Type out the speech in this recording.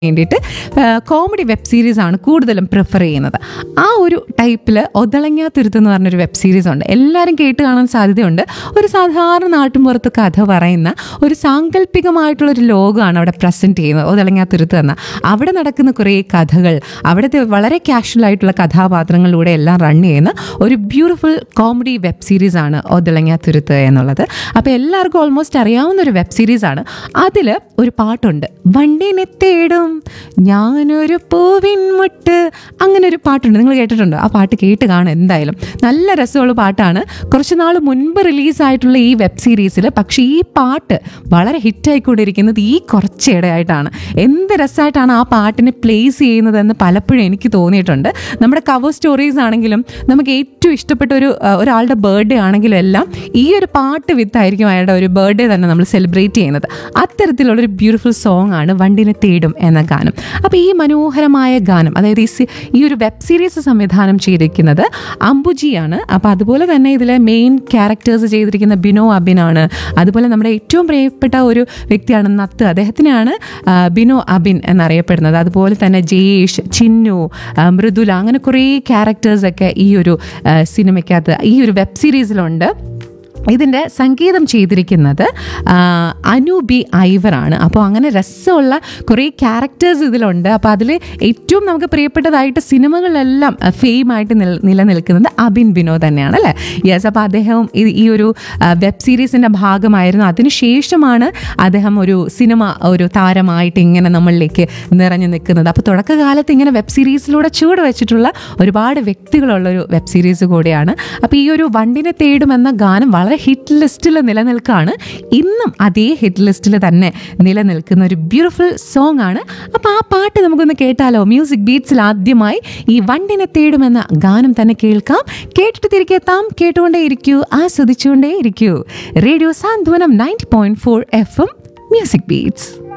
വേണ്ടിയിട്ട് comedy web series ആണ് കൂടുതലും പ്രിഫർ ചെയ്യുന്നത് ആ ഒരു ടൈപ്പിൽ ഒതളങ്ങാ തുരുത്ത് എന്ന് പറഞ്ഞൊരു വെബ് സീരീസ് ഉണ്ട് എല്ലാവരും കേട്ട് കാണാൻ സാധ്യതയുണ്ട് ഒരു സാധാരണ നാട്ടുമ്പുറത്ത് കഥ പറയുന്ന ഒരു സാങ്കല്പികമായിട്ടുള്ള ഒരു ലോകമാണ് അവിടെ പ്രസൻറ്റ് ചെയ്യുന്നത് ഒതളങ്ങാ തുരുത്ത് എന്ന അവിടെ നടക്കുന്ന കുറേ കഥകൾ അവിടുത്തെ വളരെ കാഷ്വൽ ആയിട്ടുള്ള കഥാപാത്രങ്ങളിലൂടെ എല്ലാം റൺ ചെയ്യുന്ന ഒരു ബ്യൂട്ടിഫുൾ കോമഡി വെബ് സീരീസ് ആണ് ഒതളങ്ങാ തുരുത്ത് എന്നുള്ളത് അപ്പോൾ എല്ലാവർക്കും ഓൾമോസ്റ്റ് അറിയാവുന്ന ഒരു വെബ് സീരീസ് ആണ് അതിൽ ഒരു പാട്ടുണ്ട് വണ്ടിനെ തേടും ഞാനൊരു പൂവിൻ മുട്ട് അങ്ങനെ ഒരു പാട്ടുണ്ട് നിങ്ങൾ കേട്ടിട്ടുണ്ടോ ആ പാട്ട് കേട്ട് കാണും എന്തായാലും നല്ല രസമുള്ള പാട്ടാണ് കുറച്ച് നാൾ മുൻപ് റിലീസായിട്ടുള്ള ഈ വെബ് സീരീസിൽ പക്ഷേ ഈ പാട്ട് വളരെ ഹിറ്റായിക്കൊണ്ടിരിക്കുന്നത് ഈ കുറച്ചിടെയായിട്ടാണ് എന്ത് രസമായിട്ടാണ് ആ പാട്ടിനെ പ്ലേസ് ചെയ്യുന്നതെന്ന് പലപ്പോഴും എനിക്ക് തോന്നിയിട്ടുണ്ട് നമ്മുടെ കവർ സ്റ്റോറീസ് ആണെങ്കിലും നമുക്ക് ഏറ്റവും ഇഷ്ടപ്പെട്ട ഒരു ആ, ഒരാളുടെ ബർത്ത്ഡേ ആണെങ്കിലും എല്ലാം ഈ ഒരു പാട്ട് വിത്തായിരിക്കും അയാളുടെ ഒരു ബർത്ത്ഡേ തന്നെ നമ്മൾ സെലിബ്രേറ്റ് ചെയ്യുന്നത് അത്തരത്തിലുള്ളൊരു ബ്യൂട്ടിഫുൾ സോങ് ആണ് വണ്ടിനെ തേടും എന്ന ഗാനം അപ്പോൾ ഈ മനോഹരമായ ഗാനം അതായത് ഈ സി- ഈ ഒരു വെബ് സീരീസ് സംവിധാനം ചെയ്തിരിക്കുന്നത് അംബുജിയാണ് അപ്പോൾ അതുപോലെ തന്നെ ഇതിലെ മെയിൻ ക്യാരക്ടേഴ്സ് ചെയ്തിരിക്കുന്ന ബിനോ അബിനാണ് അതുപോലെ നമ്മുടെ ഏറ്റവും പ്രിയപ്പെട്ട ഒരു വ്യക്തിയാണ് നത്ത് അദ്ദേഹത്തിനാണ് ആ, ബിനോ അബിൻ എന്നറിയപ്പെടുന്നത് അതുപോലെ തന്നെ ജയേഷ് ചിന്നു ആ, മൃദുല അങ്ങനെ കുറേ ക്യാരക്ടേഴ്സൊക്കെ ഈ ഒരു ആ, സിനിമയ്ക്കകത്ത് ഈ ഒരു വെബ് സീരീസിലുണ്ട് ഇതിൻ്റെ സംഗീതം ചെയ്തിരിക്കുന്നത് ആ, അനു ബി ഐവറാണ് അപ്പോൾ അങ്ങനെ രസമുള്ള കുറേ ക്യാരക്ടേഴ്സ് ഇതിലുണ്ട് അപ്പോൾ അതിൽ ഏറ്റവും നമുക്ക് പ്രിയപ്പെട്ടതായിട്ട് സിനിമകളിലെല്ലാം ഫെയിമായിട്ട് നിൽ നിലനിൽക്കുന്നത് അബിൻ ബിനോ തന്നെയാണ് അല്ലേ യെസ് അപ്പോൾ അദ്ദേഹവും ഈ- ഈ ഒരു വെബ് സീരീസിൻ്റെ ഭാഗമായിരുന്നു അതിനുശേഷമാണ് അദ്ദേഹം ഒരു സിനിമ ഒരു താരമായിട്ട് ഇങ്ങനെ നമ്മളിലേക്ക് നിറഞ്ഞു നിൽക്കുന്നത് അപ്പോൾ തുടക്കകാലത്ത് ഇങ്ങനെ വെബ് സീരീസിലൂടെ ചുവട് വെച്ചിട്ടുള്ള ഒരുപാട് വ്യക്തികളുള്ള ഒരു വെബ് സീരീസ് കൂടിയാണ് അപ്പോൾ ഈ ഒരു വണ്ടിനെ തേടും എന്ന ഗാനം വളരെ ഹിറ്റ് ലിസ്റ്റിൽ നിലനിൽക്കുകയാണ് ഇന്നും അതേ ഹിറ്റ് ലിസ്റ്റിൽ തന്നെ നിലനിൽക്കുന്ന ഒരു ബ്യൂട്ടിഫുൾ സോങ് ആണ് അപ്പോൾ ആ പാട്ട് നമുക്കൊന്ന് കേട്ടാലോ മ്യൂസിക് ബീറ്റ്സിൽ ആദ്യമായി ഈ വണ്ടിനെ തേടുമെന്ന ഗാനം തന്നെ കേൾക്കാം കേട്ടിട്ട് തിരികെ എത്താം കേട്ടുകൊണ്ടേ ഇരിക്കൂ ആസ്വദിച്ചുകൊണ്ടേ ഇരിക്കൂ radio Santhwanam ninety point four F M music beats